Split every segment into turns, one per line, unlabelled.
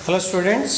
Hello students,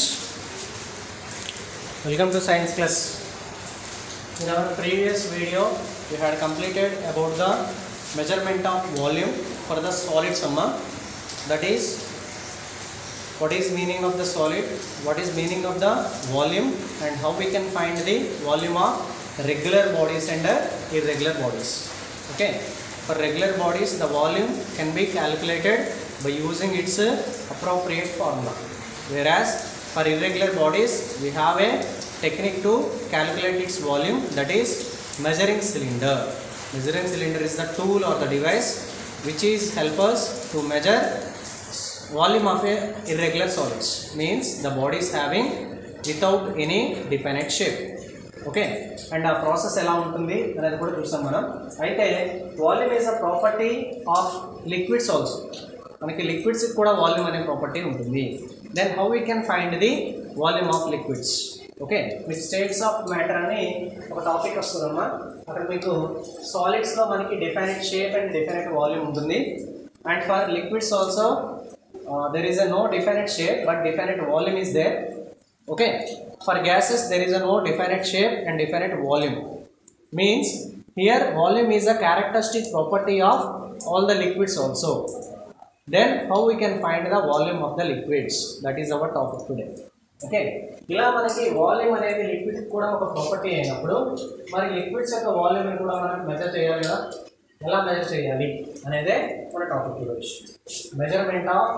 welcome to science class. In our previous video, we had completed about the measurement of volume for the solid summa. That is, what is meaning of the solid, what is meaning of the volume, and how we can find the volume of regular bodies and uh, irregular bodies. Okay, for regular bodies, the volume can be calculated by using its uh, appropriate formula. Whereas for irregular bodies, we have a technique to calculate its volume that is measuring cylinder. Measuring cylinder is the tool or the device which is help us to measure volume of a irregular solids means the body is having without any definite shape okay and ah process ఎలా ఉంటుంది అనేది కూడా చూసాం మనం అయితే volume is a property of liquids also మనకి liquids కూడా volume అనే ప్రాపర్టీ ఉంటుంది then how we can find the volume of liquids okay మీకు స్టేట్స్ ఆఫ్ మ్యాటర్ అని ఒక టాపిక్ వస్తుందమ్మా అక్కడ మీకు సాలిడ్స్లో మనకి definite shape and definite volume ఉంటుంది and for liquids also there is a no definite shape but definite volume is there okay for gases there is a no definite shape and definite volume means here volume is a characteristic property of all the liquids also then how we can find the volume of the liquids that is our topic today okay ఇలా మనకి volume అనేది liquid కూడా ఒక property అయినప్పుడు మరి liquids యొక్క volume కూడా మనం మెజర్ చేయాలి కదా ఎలా మెజర్ చేయాలి అనేదే మన టాపిక్ ఈరోజు measurement of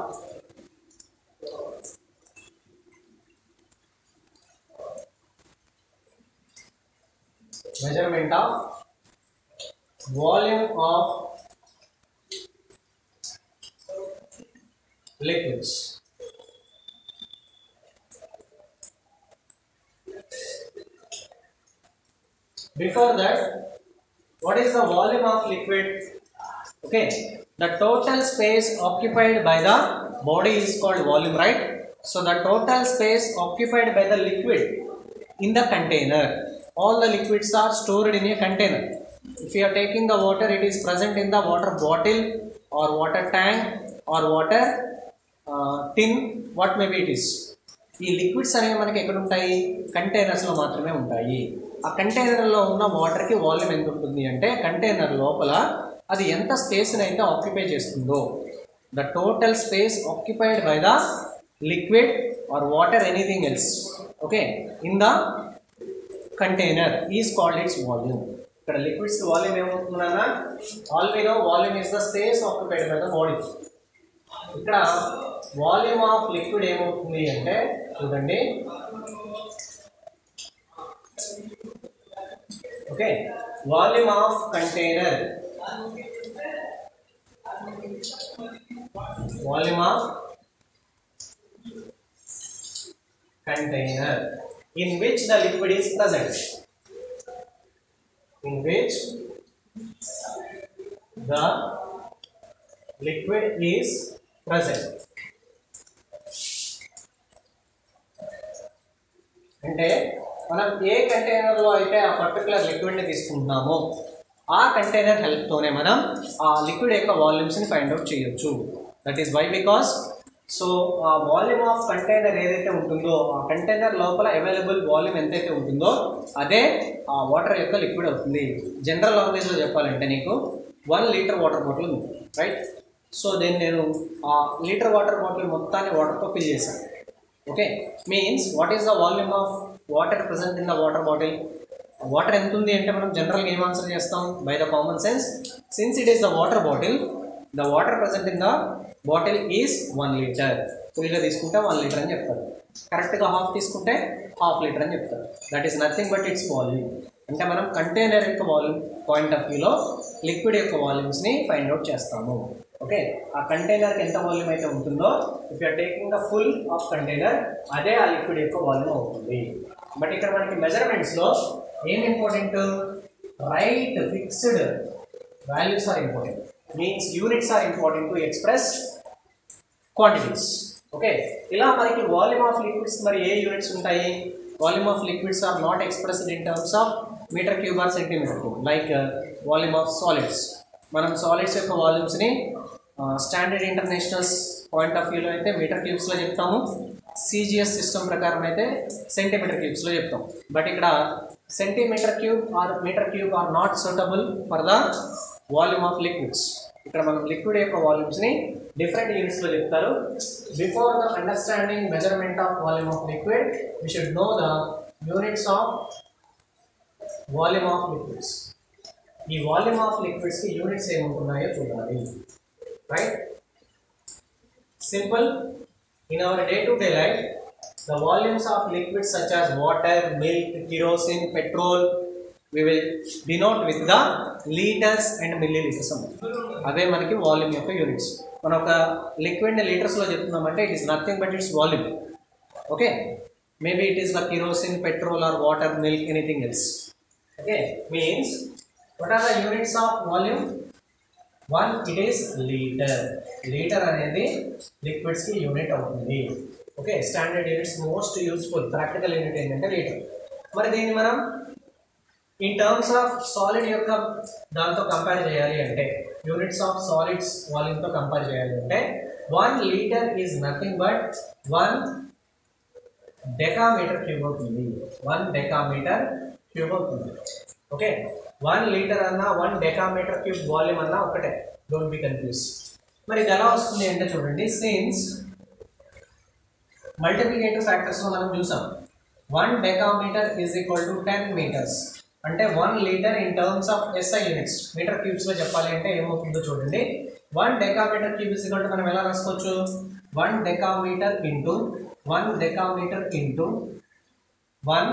measurement of volume of liquids. Before that, what is the volume of liquid? Okay, the total space occupied by the body is called volume, right? So the total space occupied by the liquid in the container all the liquids are stored in a container. If you are taking the water, it is present in the water bottle or water tank or water uh, tin, what maybe it is. ఈ liquids అనేవి మనకి ఎక్కడ ఉంటాయి కంటైనర్స్లో మాత్రమే ఉంటాయి ఆ కంటైనర్లో ఉన్న వాటర్కి వాల్యూమ్ ఎంత ఉంటుంది అంటే కంటైనర్ లోపల అది ఎంత స్పేస్ని అయితే ఆక్యుపై చేస్తుందో the total space occupied by the liquid or water anything else okay in the container is called its volume ఇక్కడ లిక్విడ్స్ వాల్యూమ్ ఏమవుతుందన్నా ఆల్వేనో volume is the space occupied by the body ఇక్కడ volume of liquid ఏమవుతుంది అంటే చూడండి okay volume of container volume of container in which the liquid is present in which the liquid is present అంటే మనం ఏ కంటైనర్లో అయితే ఆ పర్టికులర్ లిక్విడ్ని తీసుకుంటున్నామో ఆ కంటైనర్ హెల్ప్తోనే మనం ఆ లిక్విడ్ యొక్క వాల్యూమ్స్ని ఫైండ్ అవుట్ చేయొచ్చు that is why because so ఆ వాల్యూమ్ ఆఫ్ కంటైనర్ ఏదైతే ఉంటుందో ఆ కంటైనర్ లోపల అవైలబుల్ వాల్యూమ్ ఎంతైతే ఉంటుందో అదే ఆ వాటర్ యొక్క లిక్విడ్ అవుతుంది జనరల్ లాంగ్వేజ్లో చెప్పాలంటే నీకు వన్ లీటర్ వాటర్ బాటిల్ ఉంది రైట్ సో దీన్ని నేను ఆ లీటర్ వాటర్ బాటిల్ మొత్తాన్ని వాటర్తో ఫిల్ చేశాను okay means what is the volume of water present in the water bottle water ఎంత ఉంది అంటే మనం జనరల్గా ఏం ఆన్సర్ చేస్తాం by the common sense since it is the water bottle the water present in the bottle is one litre ఫుల్గా తీసుకుంటే one litre అని చెప్తారు కరెక్ట్గా హాఫ్ తీసుకుంటే హాఫ్ లీటర్ అని చెప్తారు that is nothing but its volume అంటే మనం కంటైనర్ యొక్క వాల్యూమ్ పాయింట్ ఆఫ్ వ్యూలో లిక్విడ్ యొక్క వాల్యూమ్స్ని ఫైండ్ అవుట్ చేస్తాము ఓకే ఆ కంటైనర్కి ఎంత వాల్యూమ్ అయితే ఉంటుందో if you're taking the full of container అదే ఆ లిక్విడ్ యొక్క వాల్యూమ్ అవుతుంది బట్ ఇక్కడ మనకి మెజర్మెంట్స్లో ఏం important right fixed values are important means units are important to express quantities okay ఇలా మనకి వాల్యూమ్ ఆఫ్ లిక్విడ్స్ మరి ఏ యూనిట్స్ ఉంటాయి volume of liquids are not expressed in terms of metre cube or centimetre cube like volume of solids మనం solids యొక్క వాల్యూమ్స్ని standard internationals point of వ్యూలో అయితే మీటర్ క్యూబ్స్లో చెప్తాము సిజిఎస్ సిస్టమ్ ప్రకారం అయితే సెంటీమీటర్ క్యూబ్స్లో చెప్తాం బట్ ఇక్కడ centimetre cube or metre cube are not suitable for the volume of liquids ఇక్కడ మనం లిక్విడ్ యొక్క వాల్యూమ్స్ని డిఫరెంట్ యూనిట్స్లో చెప్తారు before the understanding measurement of volume of liquid we should know the units of volume of liquids ఈ volume of లిక్విడ్స్కి units ఏముంటున్నాయో చూడాలి right simple in our day to day life the volumes of liquids such as water, milk, kerosene, petrol, we will denote with the liters and milliliters అవే మనకి volume యొక్క units మనం ఒక లిక్విడ్ని లీటర్స్లో చెప్తున్నామంటే it is nothing but its volume okay maybe it is the kerosene petrol or water milk anything else okay means what are the units of volume one it is litre litre అనేది లిక్విడ్స్కి unit అవుతుంది okay standard units most useful practical unit ఏంటంటే litre మరి దీన్ని మనం in terms of solid యొక్క దాంతో compare చేయాలి అంటే యూనిట్స్ ఆఫ్ సాలిడ్స్ వాల్యూమ్తో కంపేర్ చేయాలి అంటే one litre is nothing but one decametre cube అవుతుంది వన్ డెకామీటర్ క్యూబ్ అవుతుంది ఓకే వన్ లీటర్ అన్నా వన్ డెకామీటర్ క్యూబ్ వాల్యూమ్ అన్నా ఒకటే డోంట్ బి కన్ఫ్యూజ్ మరి ఇది ఎలా వస్తుంది అంటే చూడండి సిన్స్ మల్టిప్లికేటివ్ ఫ్యాక్టర్స్లో మనం చూసాం one decametre is equal to ten metres అంటే one litre in terms of SI units metre క్యూబ్స్లో చెప్పాలి అంటే ఏమవుతుందో చూడండి one decametre cube is equal to మనం ఎలా రాసుకోవచ్చు one decametre into one decametre into one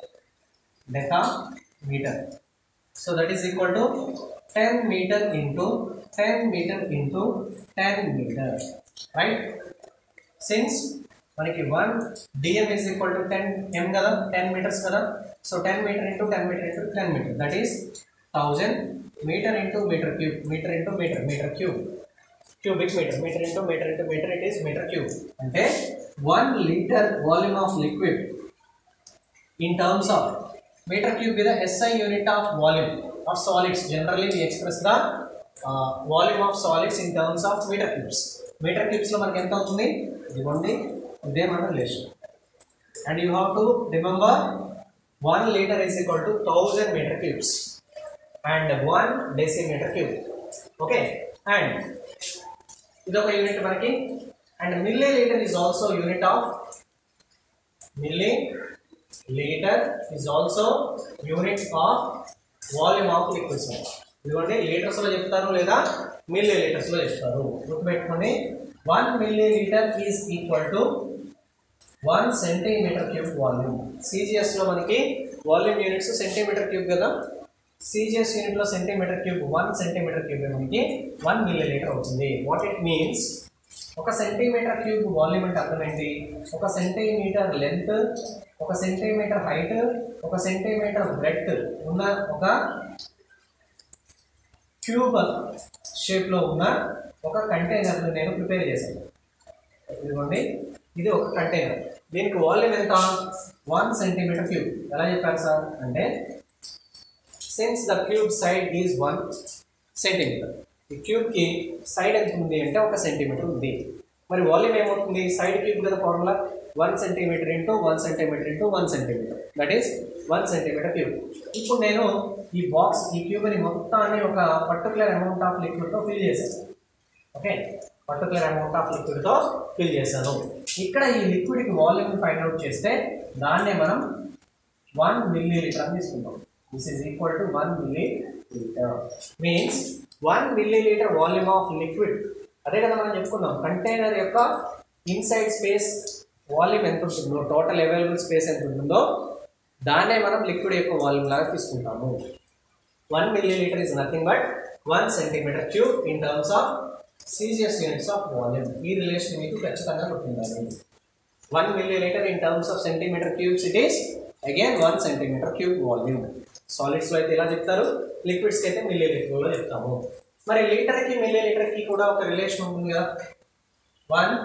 decametre so that is equal to ten metre into ten metre into ten metre right since మనకి one DM is equal to ten M కదా ten metres కదా so ten metre into ten metre into ten metre that is thousand metre into metre cube metre into metre metre cube cubic metre metre into metre into metre it is metre cube అంటే one litre volume of liquid in terms of meter cube with the SI unit of volume of solids. Generally, we express the uh, volume of solids in terms of meter cubes. Metre క్యూబ్స్లో మనకి ఎంత అవుతుంది ఇదిగోండి ఇదే మన relation and you have to remember one litre is equal to thousand metre cubes and one decimetre cube okay and ఇదొక unit మనకి and millilitre is also unit of millilitre is also unit of volume of liquids ఇదిగోండి లీటర్స్లో చెప్తారు లేదా మిల్లీ లీటర్స్లో చెప్తారు గుర్తుపెట్టుకోండి one millilitre is equal to one centimetre cube volume సిజిఎస్లో మనకి వాల్యూమ్ యూనిట్స్ సెంటీమీటర్ క్యూబ్ కదా సిజిఎస్ యూనిట్లో centimetre cube one centimetre cube మనకి వన్ మిల్లీ లీటర్ అవుతుంది వాట్ ఇట్ మీన్స్ ఒక సెంటీమీటర్ క్యూబ్ వాల్యూమ్ అంటే అర్థం ఏంటి ఒక సెంటీమీటర్ లెంత్ ఒక సెంటీమీటర్ హైట్ ఒక సెంటీమీటర్ బ్రెడ్త్ ఉన్న ఒక క్యూబ్ షేప్లో ఉన్న ఒక కంటైనర్ని నేను ప్రిపేర్ చేశాను ఇదిగోండి ఇది ఒక కంటైనర్ దీనికి వాల్యూమ్ ఎంత వన్ సెంటీమీటర్ క్యూబ్ ఎలా చెప్పారు సార్ అంటే since the cube side is one centimetre ఈ క్యూబ్కి సైడ్ ఎంత ఉంది అంటే ఒక సెంటీమీటర్ ఉంది మరి వాల్యూమ్ ఏమవుతుంది సైడ్ క్యూబ్ కదా formula one centimetre into one centimetre into one centimetre that is one centimetre cube ఇప్పుడు నేను ఈ బాక్స్ ఈ క్యూబ్ని మొత్తాన్ని ఒక పర్టికులర్ అమౌంట్ ఆఫ్ లిక్విడ్తో ఫిల్ చేశాను ఓకే పర్టికులర్ అమౌంట్ ఆఫ్ లిక్విడ్తో ఫిల్ చేశాను ఇక్కడ ఈ లిక్విడ్కి వాల్యూమ్ ఫైండ్ అవుట్ చేస్తే దాన్నే మనం వన్ మిల్లీ లీటర్ అని తీసుకుంటాం this is equal to one millilitre means one millilitre volume of liquid అదే కదా మనం చెప్పుకున్నాం కంటైనర్ యొక్క ఇన్సైడ్ స్పేస్ వాల్యూమ్ ఎంత ఉంటుందో టోటల్ అవైలబుల్ స్పేస్ ఎంత ఉంటుందో దాన్నే మనం లిక్విడ్ యొక్క వాల్యూమ్ లాగా తీసుకుంటాము one millilitre is nothing but one centimetre cube in terms of CGS units of volume ఈ రిలేషన్ మీకు ఖచ్చితంగా గుర్తుండాలి one millilitre in terms of centimetre cubes it is again one centimetre cube volume సాలిడ్స్లో అయితే ఇలా చెప్తారు లిక్విడ్స్కి అయితే milli లీటర్లో చెప్తాము మరి లీటర్కి మిల్లీ లీటర్కి కూడా ఒక రిలేషన్ ఉంటుంది కదా one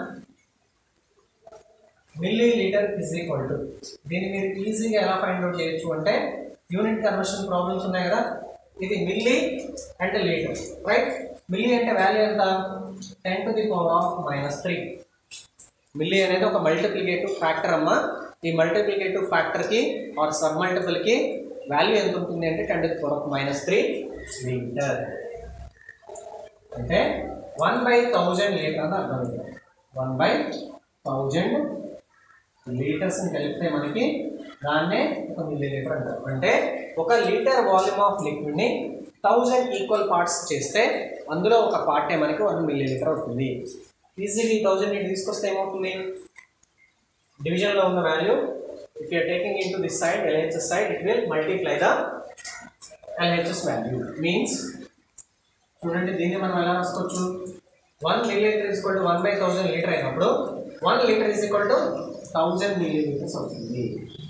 millilitre is equal to దీన్ని మీరు ఈజీగా ఎలా ఫైండ్ అవుట్ చేయొచ్చు అంటే యూనిట్ కన్వర్షన్ ప్రాబ్లమ్స్ ఉన్నాయి కదా ఇది మిల్లీ అంటే లీటర్ రైట్ మిల్లీ అంటే వాల్యూ ఎంత ten to the power of minus three milli అనేది ఒక మల్టిప్లికేటివ్ ఫ్యాక్టర్ అమ్మా ఈ మల్టిప్లికేటివ్ ఫ్యాక్టర్కి ఆర్ సబ్ మల్టిపుల్కి వాల్యూ ఎంత ఉంటుంది అంటే ten to power of minus three litre అంటే వన్ బై థౌజండ్ లీటర్ అని అర్థం వన్ బై థౌజండ్ లీటర్స్ కలిపితే మనకి దాన్నే ఒక మిల్లీ లీటర్ అంటారు అంటే ఒక లీటర్ వాల్యూమ్ ఆఫ్ లిక్విడ్ని థౌజండ్ ఈక్వల్ పార్ట్స్ చేస్తే అందులో ఒక పార్టే మనకి వన్ మిల్లీ లీటర్ అవుతుంది ఈజీలీ థౌజండ్ ఇటు తీసుకొస్తే ఏమవుతుంది డివిజన్లో ఉన్న value if you're taking in to this side LHS side it will multiply the LHS value means చూడండి దీన్ని మనం ఎలా రాసుకోవచ్చు one millilitre is equal to one by thousand litre అయినప్పుడు one litre is equal to thousand millilitres అవుతుంది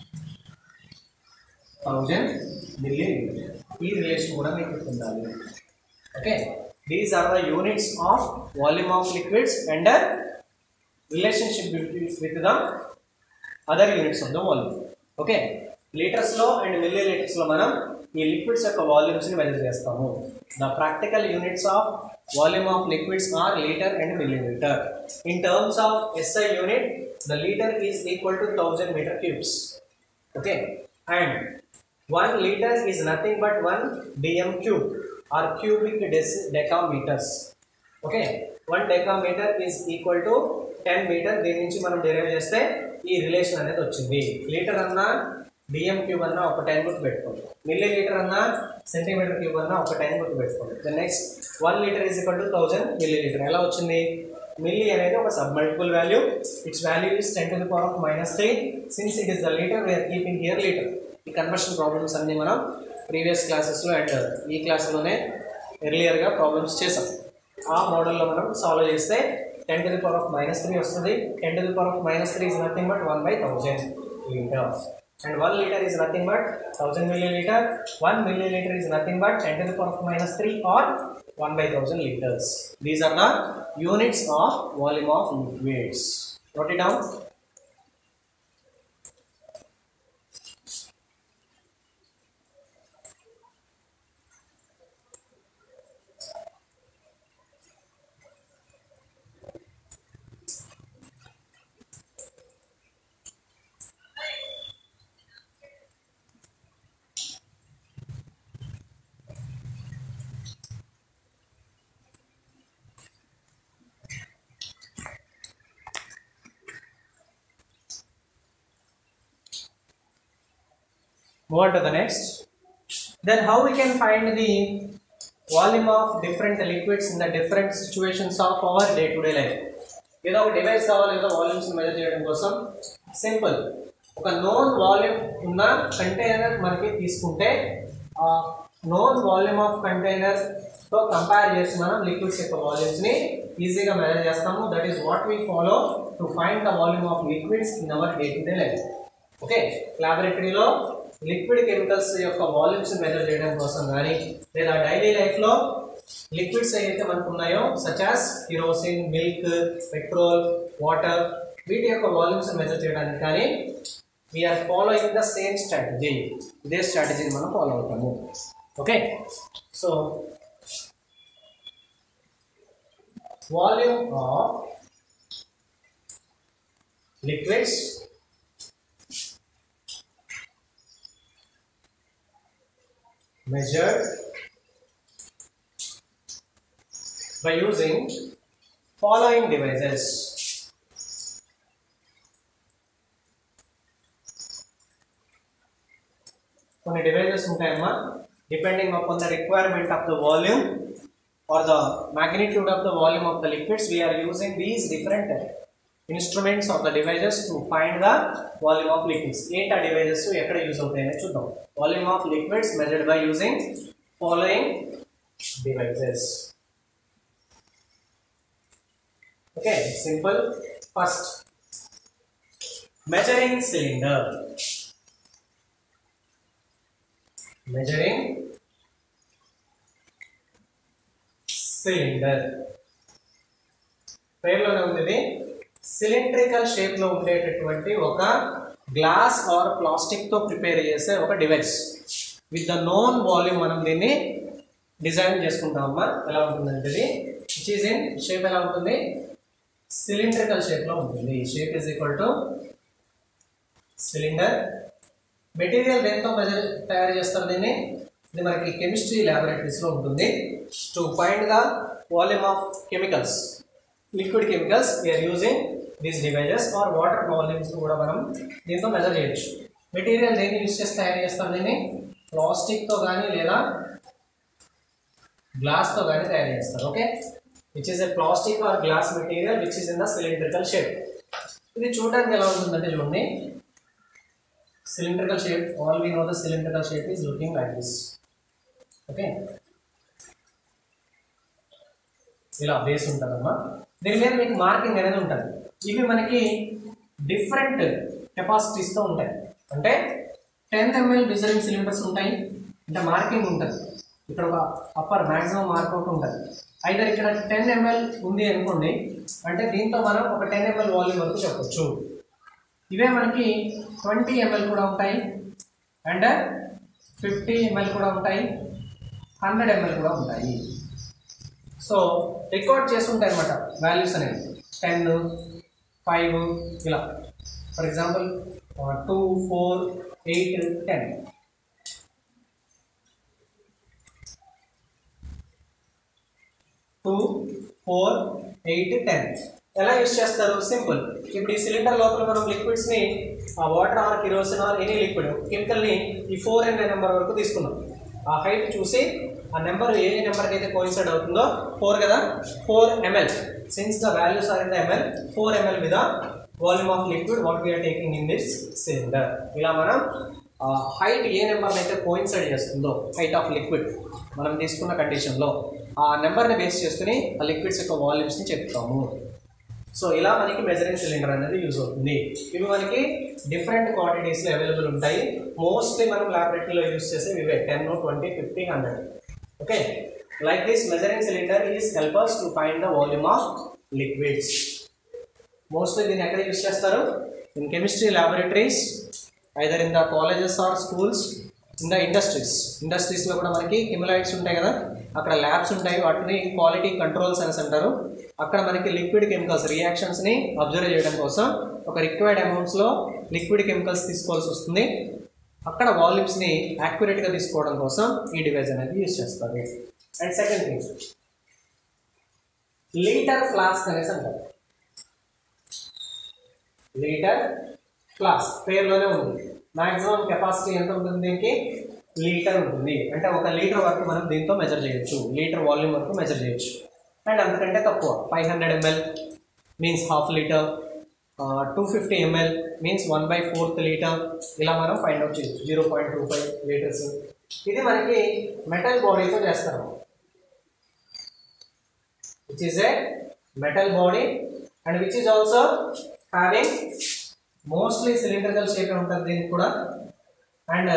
thousand millilitre ఈ రిలేషన్ కూడా మీకు ఉండాలి okay these are the units of volume of liquids and relationship with the other units of the volume okay లీటర్స్లో and మిల్లీ లీటర్స్లో మనం ఈ లిక్విడ్స్ యొక్క వాల్యూమ్స్ని మెజర్ చేస్తాము the practical units of volume of liquids are litre and millilitre in terms of SI unit the litre is equal to thousand metre cubes okay and 1 liter is nothing but 1 dm cube or cubic dec- decameters okay 1 decameter is equal to 10 meter దీని నుంచి మనం derive చేస్తే ఈ relation అనేది వచ్చింది litre అన్నా DM cube అన్నా ఒక టైం గుర్తు పెట్టుకోండి మిల్లీ లీటర్ అన్నా సెంటీమీటర్ క్యూబ్ అన్నా ఒక టైం గుర్తు పెట్టుకోండి the next one litre is equal to thousand millilitre ఎలా వచ్చింది మిల్లీ అనేది ఒక sub multiple value its value is ten to the power of minus three since it is the litre we're keeping here litre ఈ conversion problems అన్ని మనం previous క్లాసెస్లో and ఈ క్లాస్లోనే ఎర్లియర్గా ప్రాబ్లమ్స్ చేసాం ఆ మోడల్లో మనం సాల్వ్ చేస్తే ten to the power of minus three వస్తుంది ten to the power of minus three is nothing but one by thousand litre and 1 liter is nothing but 1000 milliliter 1 milliliter is nothing but 10 to the power of minus 3 or 1 by 1000 liters these are the units of volume of liquids note it down move on to the next then how we can find the volume of different liquids in the different situations of our day to day life ఏదో ఒక device కావాలి కదా volumes measure చేయడం కోసం simple ఒక known volume ఉన్న container మనకి తీసుకుంటే ఆ నోన్ వాల్యూమ్ ఆఫ్ కంటైనర్ తో కంపేర్ చేసి మనం లిక్విడ్స్ యొక్క వాల్యూమ్స్ ని ఈజీగా మెజర్ చేస్తాము that is what we follow to find the volume of liquids in our day to day life okay లాబొరేటరీలో లిక్విడ్ కెమికల్స్ యొక్క వాల్యూమ్స్ మెజర్ చేయడం కోసం కానీ లేదా డైలీ లైఫ్లో లిక్విడ్స్ ఏవైతే మనకు ఉన్నాయో such as kerosene milk petrol water వీటి యొక్క వాల్యూమ్స్ మెజర్ చేయడానికి కానీ we're following the same strategy ఇదే స్ట్రాటజీని మనం ఫాలో అవుతాము okay so volume of liquids measured by using following devices కొన్ని డివైజెస్ ఉంటాయమ్మా depending upon the requirement of the volume or the magnitude of the volume of the liquids we are using these different instruments or the devices to find the volume of liquids ఏంటి ఆ devices ఎక్కడ use అవుతాయని చూద్దాం volume of liquids measured by using following devices okay simple first measuring cylinder measuring cylinder పేర్లోనే ఉంది ఇది cylindrical shape లో ఉండేటటువంటి ఒక గ్లాస్ ఆర్ ప్లాస్టిక్ తో ప్రిపేర్ చేసే ఒక device with the known volume మనం దీన్ని డిజైన్ చేసుకుంటామమ్మా ఎలా ఉంటుందంటే ఇది విచ్ ఈజ్ ఇన్ షేప్ ఎలా ఉంటుంది సిలిండ్రికల్ షేప్లో ఉంటుంది shape is equal to cylinder material దేంతో మెజర్ తయారు చేస్తారు దీన్ని ఇది మనకి కెమిస్ట్రీ ల్యాబొరేటరీస్లో ఉంటుంది to find the volume of chemicals liquid chemicals we are using these devices or water volumes కూడా మనం దీంతో మెజర్ చేయొచ్చు మెటీరియల్ దేన్ని యూస్ చేసి తయారు చేస్తాం దీన్ని ప్లాస్టిక్తో కానీ లేదా గ్లాస్తో కానీ తయారు చేస్తారు okay which is a plastic or glass material which is in the cylindrical shape ఇది చూడడానికి ఎలా ఉంటుందంటే చూడండి cylindrical shape all we know the cylindrical shape is looking like this okay ఇలా బేస్ ఉంటుందమ్మా దీని మీద మీకు మార్కింగ్ అనేది ఉంటుంది ఇవి మనకి డిఫరెంట్ కెపాసిటీస్తో ఉంటాయి అంటే టెన్ ఎంఎల్ మెజరింగ్ సిలిండర్స్ ఉంటాయి అంటే మార్కింగ్ ఉంటుంది ఇక్కడ ఒక అప్పర్ మ్యాక్సిమం మార్కౌట్ ఉంటుంది అయితే ఇక్కడ టెన్ ఎంఎల్ ఉంది అనుకోండి అంటే దీంతో మనం ఒక టెన్ ఎంఎల్ వాల్యూమ్ వరకు చెప్పొచ్చు ఇవే మనకి ట్వంటీ ఎంఎల్ కూడా ఉంటాయి అండ్ ఫిఫ్టీ ఎంఎల్ కూడా ఉంటాయి హండ్రెడ్ ఎంఎల్ కూడా ఉంటాయి సో రికార్డ్ చేస్తుంటాయి అనమాట వాల్యూస్ అనేవి టెన్ ఫైవ్ ఇలా for example two four eight ten two four eight ten ఎలా యూస్ చేస్తారు సింపుల్ ఇప్పుడు ఈ సిలిండర్ లోపల మనం లిక్విడ్స్ని ఆ water or kerosene or any liquid కెమికల్ని ఈ ఫోర్ అనే నెంబర్ వరకు తీసుకున్నాం ఆ హైట్ చూసి ఆ నెంబర్ ఏ నెంబర్కి అయితే కోయిన్సైడ్ అవుతుందో ఫోర్ కదా four ML since the values are in the ML four ML మీద volume of liquid what we are taking in this cylinder ఇలా మనం హైట్ ఏ నెంబర్ అయితే కోయిన్సైడ్ చేస్తుందో హైట్ ఆఫ్ లిక్విడ్ మనం తీసుకున్న కండిషన్లో ఆ నెంబర్ని బేస్ చేసుకుని ఆ లిక్విడ్స్ యొక్క వాల్యూమ్స్ని చెప్తాము సో ఇలా మనకి మెజరింగ్ సిలిండర్ అనేది యూజ్ అవుతుంది ఇవి మనకి డిఫరెంట్ క్వాంటిటీస్లో అవైలబుల్ ఉంటాయి మోస్ట్లీ మనం ల్యాబొరేటరీలో యూజ్ చేసే ఇవే ten twenty fifty hundred okay like this measuring cylinder is helpers to find the volume of liquids mostly దీన్ని ఎక్కడ యూజ్ చేస్తారు in chemistry laboratories either in the colleges or schools in the industries ఇండస్ట్రీస్లో కూడా మనకి కెమిలాయిడ్స్ ఉంటాయి కదా అక్కడ labs ఉంటాయి వాటిని క్వాలిటీ కంట్రోల్స్ అనేసి అంటారు అక్కడ మనకి లిక్విడ్ కెమికల్స్ రియాక్షన్స్ని అబ్జర్వ్ చేయడం కోసం ఒక రిక్వైర్డ్ అమౌంట్స్లో లిక్విడ్ కెమికల్స్ తీసుకోవాల్సి వస్తుంది అక్కడ వాల్యూమ్స్ని యాక్యురేట్గా తీసుకోవడం కోసం ఈ డివైజ్ అనేది యూజ్ చేస్తారు and second thing litre flask అనేసి అంటారు లీటర్ ఫ్లాస్క్ పేరులోనే ఉంది మాక్సిమం కెపాసిటీ ఎంత ఉంటుంది దీనికి లీటర్ ఉంటుంది అంటే ఒక లీటర్ వరకు మనం దీంతో మెజర్ చేయొచ్చు లీటర్ వాల్యూమ్ వరకు మెజర్ చేయొచ్చు అండ్ అంతకంటే తక్కువ five hundred ML means half litre two fifty ML means one by fourth litre ఇలా మనం ఫైండ్ అవుట్ చేయొచ్చు zero point two five litres ఇది మనకి మెటల్ బాడీతో చేస్తారు which is a metal body and which is also having mostly cylindrical shape ఉంటుంది దీనికి కూడా అండ్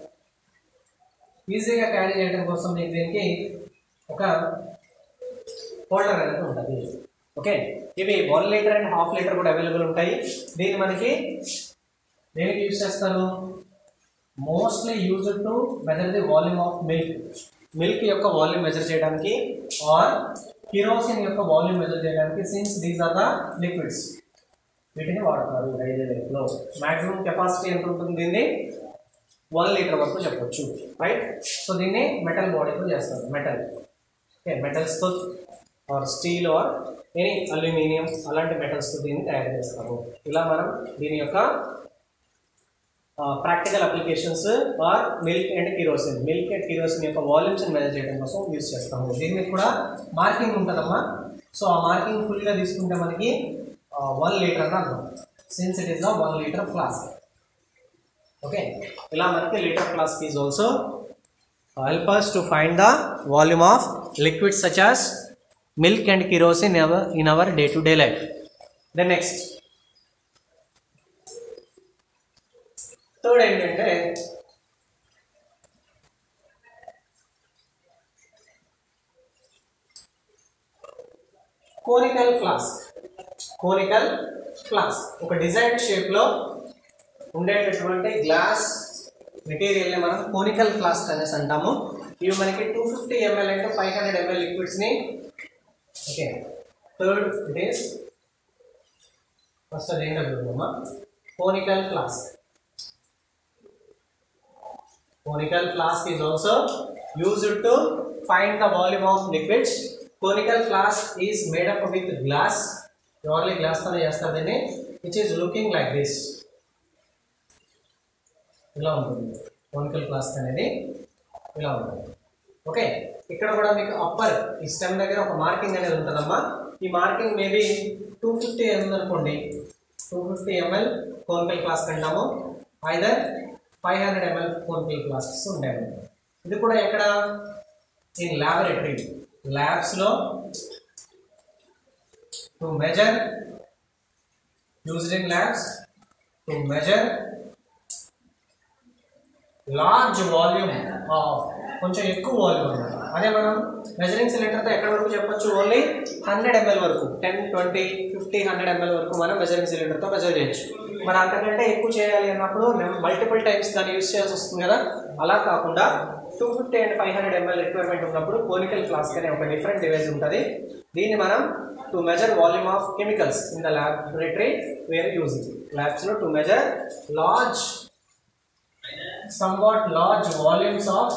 ఈజీగా క్యారీ చేయడం కోసం మీకు దీనికి ఒక హోల్డర్ అనేది ఉంటుంది ఓకే ఇవి one litre and half litre కూడా అవైలబుల్ ఉంటాయి దీన్ని మనకి దేనికి యూజ్ చేస్తారు mostly use to measure the volume of milk milk యొక్క వాల్యూమ్ మెజర్ చేయడానికి ఆర్ కిరోసిన్ యొక్క వాల్యూమ్ మెజర్ చేయడానికి since these are the liquids వీటిని వాడతారు డైలీ లైఫ్లో మ్యాక్సిమం కెపాసిటీ ఎంత ఉంటుంది దీన్ని వన్ లీటర్ వరకు చెప్పొచ్చు రైట్ సో దీన్ని మెటల్ బాడీతో చేస్తారు మెటల్ ఓకే మెటల్స్తో or steel or any aluminium అలాంటి మెటల్స్తో దీన్ని తయారు చేస్తారు ఇలా మనం దీని యొక్క practical applications or milk and kerosene milk and kerosene యొక్క వాల్యూమ్స్ మెజర్ చేయడం కోసం యూజ్ చేస్తాము దీనికి కూడా మార్కింగ్ ఉంటుందమ్మా సో ఆ మార్కింగ్ ఫుల్గా తీసుకుంటే మనకి వన్ లీటర్ అని అర్థం since it is the one litre flask okay ఇలా మనకి litre flask is also help us to find the volume of liquids such as milk and kerosene our in our day to day life then next third ఏంటంటే conical flask conical flask ఒక design షేప్లో ఉండేటటువంటి glass మెటీరియల్ని మనం conical flask అనేసి అంటాము ఇవి మనకి టూ ఫిఫ్టీ ఎంఎల్ అంటే ఫైవ్ హండ్రెడ్ ఎంఎల్ లిక్విడ్స్ని okay third it is first అది ఏంటో చూద్దామా conical flask conical flask is also used to find the volume of liquids conical flask is made up with glass purely glass తోనే చేస్తారు దీన్ని which is looking like this ఇలా ఉంటుంది conical flask అనేది ఇలా ఉంటుంది ఓకే ఇక్కడ కూడా మీకు అప్పర్ ఈ స్టెమ్ దగ్గర ఒక మార్కింగ్ అనేది ఉంటుందమ్మా ఈ marking maybe two fifty ML అనుకోండి two fifty ML conical flask అంటాము either five hundred ML conical flasks ఉంటాయి ఇది కూడా ఎక్కడ ఇన్ ల్యాబొరేటరీ ల్యాబ్స్లో to measure used in labs to measure large volume of కొంచెం ఎక్కువ వాల్యూమ్ అన్నమాట అదే మనం మెజరింగ్ సిలిండర్తో ఎక్కడ వరకు చెప్పొచ్చు ఓన్లీ హండ్రెడ్ ఎంఎల్ వరకు ten twenty fifty hundred ML వరకు మనం మెజరింగ్ సిలిండర్తో మెజర్ చేయొచ్చు మరి అంతకంటే ఎక్కువ చేయాలి అన్నప్పుడు మల్టిపుల్ టైమ్స్ దాన్ని యూస్ చేయాల్సి వస్తుంది కదా అలా కాకుండా two fifty and five hundred ML requirement ఉన్నప్పుడు కోనికల్ ఫ్లాస్క్ అనే ఒక డిఫరెంట్ డివైస్ ఉంటుంది దీన్ని మనం to measure volume of chemicals in the laboratory where using ల్యాబ్స్లో to measure large somewhat large volumes of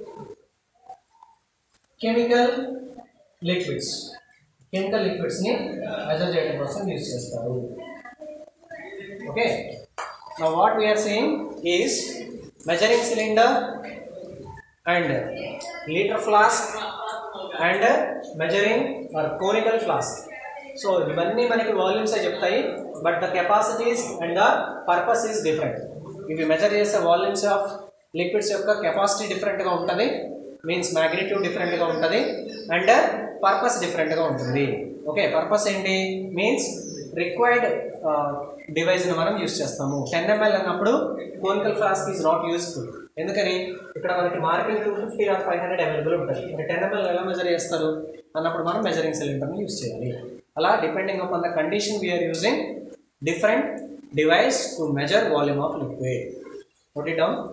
chemical liquids chemical liquids ని measure చేయడం కోసం యూజ్ చేస్తారు ఓకే నా what we are saying is measuring cylinder and litre flask and measuring or conical flask so ఇవన్నీ మనకి volumes చెప్తాయి but the capacities and the purpose is different ఇవి measure చేసే వాల్యూమ్స్ ఆఫ్ లిక్విడ్స్ యొక్క కెపాసిటీ డిఫరెంట్గా ఉంటుంది మీన్స్ మ్యాగ్నిట్యూడ్ డిఫరెంట్గా ఉంటుంది అండ్ పర్పస్ డిఫరెంట్గా ఉంటుంది ఓకే పర్పస్ ఏంటి మీన్స్ రిక్వైర్డ్ డివైస్ని మనం యూస్ చేస్తాము టెన్ ఎంఎల్ అన్నప్పుడు conical flask is not useful ఎందుకని ఇక్కడ మనకి marking two fifty or five hundred available ఉంటుంది మరి టెన్ ఎంఎల్ ఎలా మెజర్ చేస్తారు అన్నప్పుడు మనం మెజరింగ్ సిలిండర్ని యూస్ చేయాలి అలా depending upon the condition we are using different device to measure volume of liquid note it down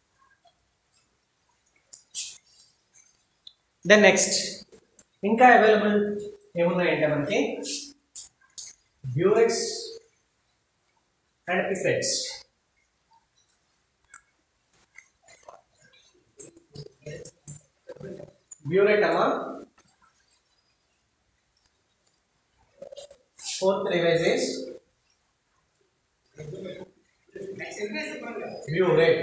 then next ఇంకా అవైలబుల్ ఏమున్నాయంటే మనకి బ్యూరెక్స్ అండ్ పిపెట్స్ బ్యూరెట్ అమ్మా ఫోర్త్ డివైస్ ఇస్ బ్యూరేట్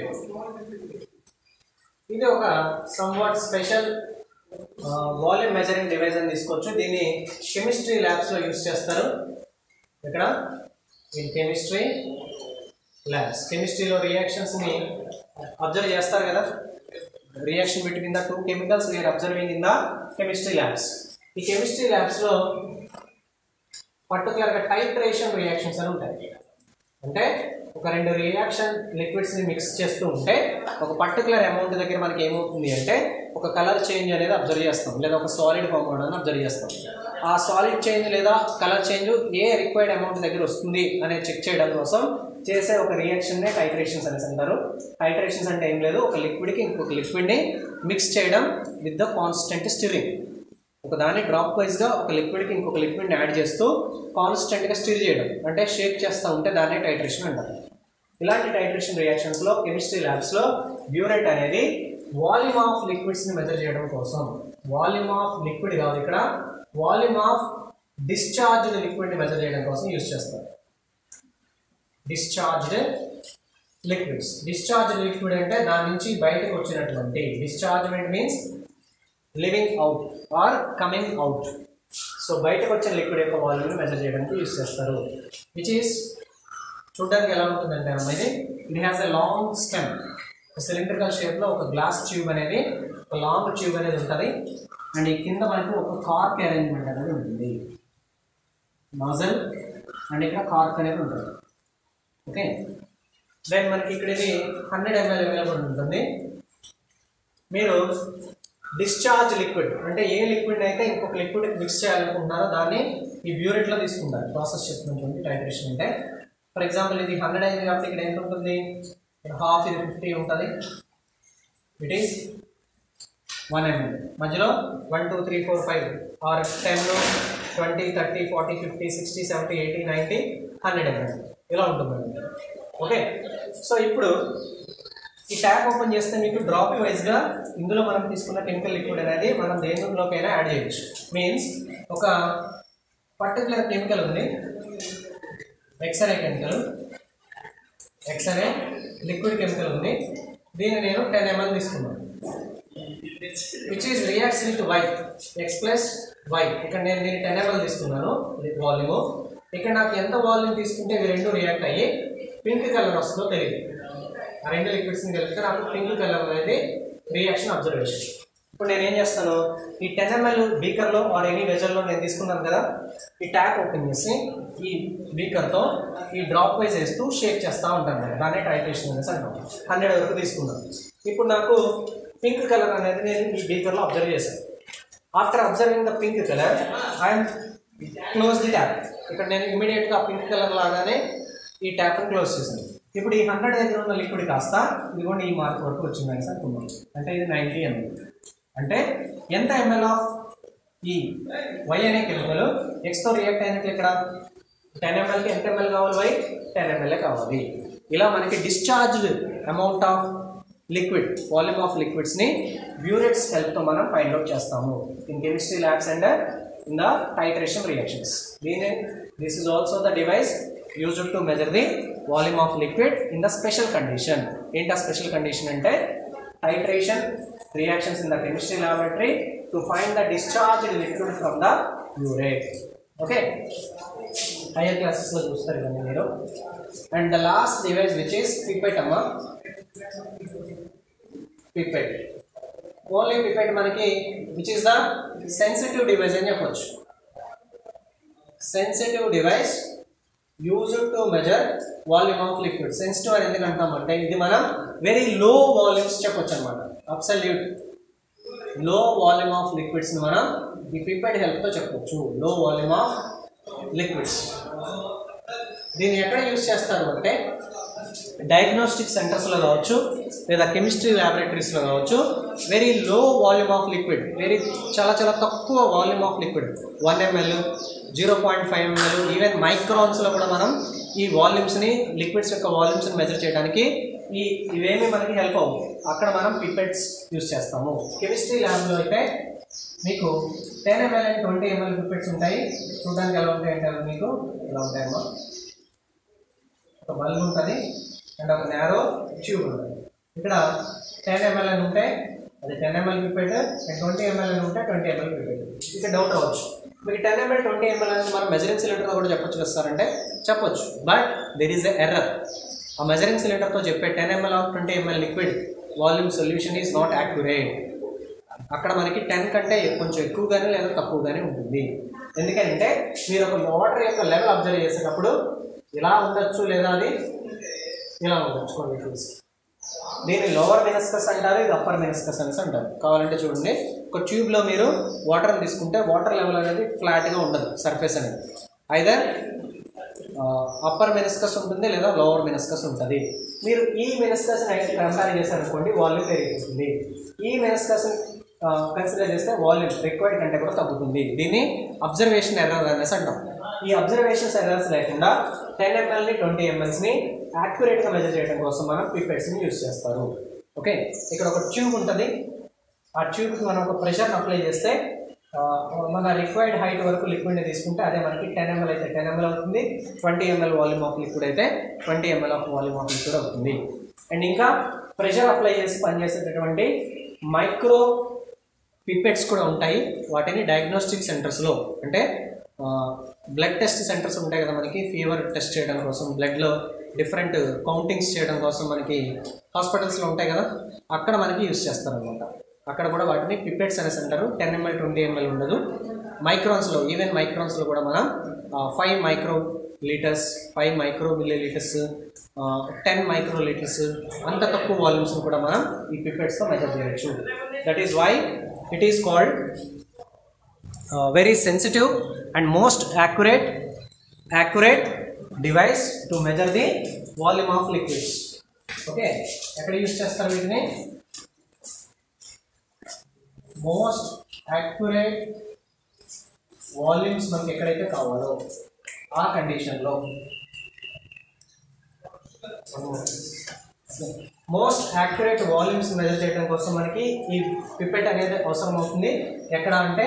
ఇది ఒక somewhat special volume measuring device అని తీసుకోవచ్చు దీన్ని chemistry ల్యాబ్స్లో use చేస్తారు ఇక్కడ ఇన్ కెమిస్ట్రీ ల్యాబ్స్ కెమిస్ట్రీలో రియాక్షన్స్ని అబ్జర్వ్ చేస్తారు కదా reaction between the two chemicals we are observing in the chemistry labs ఈ కెమిస్ట్రీ ల్యాబ్స్లో పర్టికులర్గా టైట్రేషన్ రియాక్షన్స్ అని ఉంటాయి అంటే ఒక రెండు రియాక్షన్ లిక్విడ్స్ని మిక్స్ చేస్తూ ఉంటే ఒక పర్టికులర్ అమౌంట్ దగ్గర మనకి ఏమవుతుంది అంటే ఒక కలర్ చేంజ్ అనేది అబ్జర్వ్ చేస్తాం లేదా ఒక సాలిడ్ ఫామ్ అవడం అబ్జర్వ్ చేస్తాం ఆ సాలిడ్ చేంజ్ లేదా కలర్ చేంజ్ ఏ రిక్వైర్డ్ అమౌంట్ దగ్గర వస్తుంది అనేది చెక్ చేయడం కోసం చేసే ఒక రియాక్షన్నే టైట్రేషన్స్ అనేసి అంటారు టైట్రేషన్స్ అంటే ఏం లేదు ఒక లిక్విడ్కి ఇంకొక లిక్విడ్ని మిక్స్ చేయడం విత్ ద కాన్స్టెంట్ స్టిరింగ్ ఒక దాన్ని డ్రాప్ వైజ్గా ఒక లిక్విడ్కి ఇంకొక లిక్విడ్ని యాడ్ చేస్తూ కాన్స్టెంట్గా స్టిర్ చేయడం అంటే షేక్ చేస్తూ ఉంటే దాన్ని టైట్రేషన్ అంటారు ఇలాంటి టైట్రేషన్ రియాక్షన్స్లో కెమిస్ట్రీ ల్యాబ్స్లో బ్యూరెట్ అనేది వాల్యూమ్ ఆఫ్ లిక్విడ్స్ని మెజర్ చేయడం కోసం వాల్యూమ్ ఆఫ్ లిక్విడ్ కాదు ఇక్కడ వాల్యూమ్ ఆఫ్ డిశ్చార్జ్డ్ లిక్విడ్ని మెజర్ చేయడం కోసం యూజ్ చేస్తారు డిశ్చార్జ్డ్ లిక్విడ్స్ డిశ్చార్జ్డ్ లిక్విడ్ అంటే దాని నుంచి బయటకు వచ్చినటువంటి dischargement means living out or coming out so బయటకు వచ్చిన లిక్విడ్ యొక్క వాల్యూమ్ని మెజర్ చేయడానికి యూస్ చేస్తారు విచ్ ఈస్ చూడడానికి ఎలా ఉంటుందంటే అమ్మ ఇది it has a long stem cylindrical షేప్లో ఒక గ్లాస్ ట్యూబ్ అనేది ఒక లాంగ్ ట్యూబ్ అనేది ఉంటుంది అండ్ ఈ కింద మనకు ఒక కార్క్ అరేంజ్మెంట్ అనేది ఉంటుంది నాజల్ అండ్ ఇక్కడ కార్క్ అనేది ఉంటుంది ఓకే దెన్ మనకి ఇక్కడ ఇది హండ్రెడ్ ఎంఎల్ అవైలబుల్ ఉంటుంది మీరు డిశ్చార్జ్ లిక్విడ్ అంటే ఏ లిక్విడ్ అయితే ఇంకొక లిక్విడ్ మిక్స్ చేయాలనుకుంటున్నారో దాన్ని ఈ బ్యూరెట్లో తీసుకుంటారు ప్రాసెస్ స్టెప్ నుంచి ఉంది టైట్రేషన్ అంటే ఫర్ ఎగ్జాంపుల్ ఇది హండ్రెడ్ అయింది కాబట్టి ఇక్కడ ఎంత ఉంటుంది హాఫ్ ఇది ఫిఫ్టీ ఉంటుంది ఇట్ ఈస్ వన్ ఎంఎల్ మధ్యలో one two three four five or ten twenty thirty forty fifty sixty seventy eighty ninety hundred ML ఇలా ఉంటుందండి ఓకే సో ఇప్పుడు ఈ ట్యాప్ ఓపెన్ చేస్తే మీకు డ్రాప్ వైజ్గా ఇందులో మనం తీసుకున్న కెమికల్ లిక్విడ్ అనేది మనం దేనిలోకైనా యాడ్ చేయొచ్చు మీన్స్ ఒక పర్టికులర్ కెమికల్ ఉంది x ray chemical x ray liquid chemical ఉంది దీన్ని నేను టెన్ ఎంఎల్ తీసుకున్నాను which is reacts with Y X plus Y ఇక్కడ నేను దీన్ని టెన్ ఎంఎల్ తీసుకున్నాను వాల్యూమ్ ఇక్కడ నాకు ఎంత వాల్యూమ్ తీసుకుంటే ఇవి రెండు రియాక్ట్ అయ్యి పింక్ కలర్ వస్తుందో తెలియదు ఆ రెండు లిక్విడ్స్ని కలిపితే నాకు పింక్ కలర్ అనేది రియాక్షన్ అబ్జర్వేషన్ ఇప్పుడు నేను ఏం చేస్తాను ఈ టెన్ ఎంఎల్ బీకర్లో ఆర్ ఎనీ వెజర్లో నేను తీసుకున్నాను కదా ఈ ట్యాప్ ఓపెన్ చేసి ఈ బీకర్తో ఈ డ్రాప్ వైజ్ వేస్తూ షేక్ చేస్తూ ఉంటాను నేను దాన్నే టైట్రేషన్ అనేసి అంటాం హండ్రెడ్ వరకు తీసుకున్నాను ఇప్పుడు నాకు పింక్ కలర్ అనేది నేను ఈ బీకర్లో అబ్జర్వ్ చేశాను after observing the pink colour I'm close the tap ఇక్కడ నేను ఇమీడియట్గా పింక్ కలర్ లాగానే ఈ ట్యాప్ని క్లోజ్ చేశాను ఇప్పుడు ఈ హండ్రెడ్ దగ్గర ఉన్న లిక్విడ్ కాస్త ఇదిగోండి ఈ మార్క్ వరకు వచ్చిందని అనుకున్నాం అంటే ఇది నైంటీ ఎంఎల్ అంటే ఎంత ఎంఎల్ ఆఫ్ ఈ వై అనే కెమికల్ ఎక్స్తో రియాక్ట్ అయినట్లు ఇక్కడ టెన్ ఎంఎల్కి ఎంత ఎంఎల్ కావాలి వై టెన్ ఎంఎల్ఏ కావాలి ఇలా మనకి discharged amount of liquid volume of లిక్విడ్స్ని బ్యూరెట్స్ హెల్ప్తో మనం ఫైండ్ అవుట్ చేస్తాము in chemistry labs and in the titration reactions దీని this is also the device used to measure the volume of liquid in the special condition ఏంటి ఆ special condition అంటే titration reactions in the chemistry laboratory to find the discharged liquid from the burette okay higher క్లాసెస్లో చూస్తారు ఇవన్నీ మీరు and the last device which is pipette అమ్మ pipette only pipette మనకి which is the sensitive device అని చెప్పొచ్చు sensitive device used to measure volume of liquid sensitive అని ఎందుకు అంటామంటే ఇది మనం వెరీ లో వాల్యూమ్స్ చెప్పొచ్చు అనమాట అబ్సల్యూట్ లో వాల్యూమ్ ఆఫ్ లిక్విడ్స్ని మనం ఈ పిపెట్ హెల్ప్తో చెప్పొచ్చు లో వాల్యూమ్ ఆఫ్ లిక్విడ్స్ దీన్ని ఎక్కడ యూజ్ చేస్తారు అంటే డయాగ్నోస్టిక్ సెంటర్స్లో కావచ్చు లేదా కెమిస్ట్రీ ల్యాబొరేటరీస్లో కావచ్చు very low volume of liquid very చాలా చాలా తక్కువ volume of liquid one ML zero point five ML even మైక్రాన్స్లో కూడా మనం ఈ వాల్యూమ్స్ని లిక్విడ్స్ యొక్క వాల్యూమ్స్ని మెజర్ చేయడానికి ఈ ఇవేమి మనకి హెల్ప్ అవ్వు అక్కడ మనం పిపెట్స్ యూజ్ చేస్తాము కెమిస్ట్రీ ల్యాబ్లో అయితే మీకు ten ML and twenty ML pipettes ఉంటాయి చూడడానికి ఎలా ఉంటాయి అంటే అవి మీకు ఇలా ఉంటాయమ్మా ఒక బల్బ్ ఉంటుంది అండ్ ఒక నేరో ట్యూబ్ ఉంటుంది ఇక్కడ టెన్ ఎంఎల్ అని ఉంటే అది ten ML pipette and twenty ML అని ఉంటే ట్వంటీ ఎంఎల్ పిపెట్ ఇక డౌట్ అవ్వచ్చు మీకు టెన్ ఎంఎల్ ట్వంటీ ఎంఎల్ అనేది మనం మెజరింగ్ సిలిండర్తో కూడా చెప్పొచ్చు కదా సార్ అంటే చెప్పొచ్చు but there is a error ఆ మెజరింగ్ సిలిండర్తో చెప్పే ten ML of twenty ML liquid volume solution is not accurate అక్కడ మనకి టెన్ కంటే కొంచెం ఎక్కువగానే లేదా తక్కువగానే ఉంటుంది ఎందుకంటే మీరు ఒక వాటర్ యొక్క లెవెల్ అబ్జర్వ్ చేసేటప్పుడు ఇలా ఉండొచ్చు లేదా అది ఇలా ఉండొచ్చు కొన్ని లిక్విడ్స్ దీన్ని లోవర్ మినస్కస్ అంటారు ఇది అప్పర్ మినస్కస్ అనేసి అంటారు కావాలంటే చూడండి ఒక ట్యూబ్లో మీరు వాటర్ తీసుకుంటే వాటర్ లెవెల్ అనేది ఫ్లాట్గా ఉండదు సర్ఫేస్ అనేది ఐదర్ అప్పర్ మినస్కస్ ఉంటుంది లేదా లోవర్ మినస్కస్ ఉంటుంది మీరు ఈ మినస్కస్ కంపేర్ చేశారనుకోండి వాల్యూమ్ పెరిగిపోతుంది ఈ మినస్కస్ కన్సిడర్ చేస్తే వాల్యూమ్ రిక్వైర్డ్ కంటే కూడా తగ్గుతుంది దీన్ని అబ్జర్వేషన్ ఎర్రర్ అనేసి అంటాం ఈ అబ్జర్వేషన్స్ ఎర్రర్స్ లేకుండా టెన్ ఎంఎల్ని ట్వంటీ ఎంఎల్స్ని యాక్యురేట్గా మెజర్ చేయడం కోసం మనం పిపెట్స్ని యూజ్ చేస్తారు ఓకే ఇక్కడ ఒక ట్యూబ్ ఉంటుంది ఆ ట్యూబ్కి మనం ఒక ప్రెషర్ని అప్లై చేస్తే ఆ, మన రిక్వైర్డ్ హైట్ వరకు లిక్విడ్ని తీసుకుంటే అదే మనకి టెన్ ఎంఎల్ అయితే టెన్ ఎంఎల్ అవుతుంది twenty ML volume of liquid అయితే twenty ML of volume of liquid అవుతుంది అండ్ ఇంకా ప్రెషర్ అప్లై చేసి పనిచేసేటటువంటి మైక్రో పిపెట్స్ కూడా ఉంటాయి వాటిని డయాగ్నోస్టిక్ సెంటర్స్లో అంటే బ్లడ్ టెస్ట్ సెంటర్స్ ఉంటాయి కదా మనకి ఫీవర్ టెస్ట్ చేయడం కోసం బ్లడ్లో డిఫరెంట్ కౌంటింగ్స్ చేయడం కోసం మనకి హాస్పిటల్స్లో ఉంటాయి కదా అక్కడ మనకి యూస్ చేస్తారనమాట అక్కడ కూడా వాటిని పిపెట్స్ అనేసి అంటారు టెన్ ఎంఎల్ ట్వంటీ ఎంఎల్ ఉండదు మైక్రాన్స్లో ఈవెన్ మైక్రాన్స్లో కూడా మనం five microlitres five micro millilitres ten microlitres అంత తక్కువ వాల్యూమ్స్ కూడా మనం ఈ పిపెట్స్తో మెజర్ చేయొచ్చు that is why it is called very sensitive and most accurate accurate device to measure the volume of liquids okay ఎక్కడ use చేస్తారు వీటిని మోస్ట్ యాక్యురేట్ వాల్యూమ్స్ మనకి ఎక్కడైతే కావాలో ఆ కండిషన్లో మోస్ట్ యాక్యురేట్ వాల్యూమ్స్ మెజర్ చేయడం కోసం మనకి ఈ పిపెట్ అనేది అవసరం అవుతుంది ఎక్కడ అంటే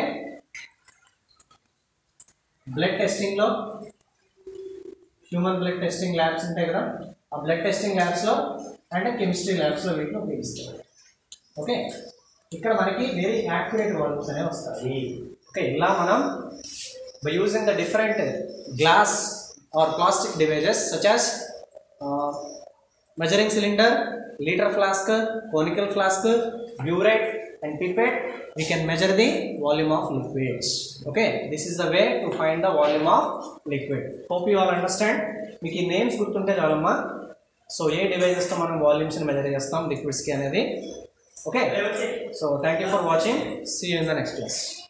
బ్లడ్ టెస్టింగ్లో హ్యూమన్ బ్లడ్ టెస్టింగ్ ల్యాబ్స్ ఉంటాయి కదా ఆ బ్లడ్ టెస్టింగ్ ల్యాబ్స్లో అండ్ కెమిస్ట్రీ ల్యాబ్స్లో వీటిని ఉపయోగిస్తారు ఓకే ఇక్కడ మనకి వెరీ యాక్యురేట్ వాల్యూమ్స్ అనేవి వస్తాయి ఓకే ఇలా మనం by using the different glass or plastic devices such as measuring cylinder, liter flask, conical flask, burette and pipette, we can measure the volume of liquids. Okay, this is the way to find the volume of liquid. Hope you all understand. మీకు ఈ names గుర్తుంటే చాలమ్మా so ఏ డివైజెస్తో మనం వాల్యూమ్స్ని measure చేస్తాం లిక్విడ్స్కి అనేది okay so thank you for watching see you in the next class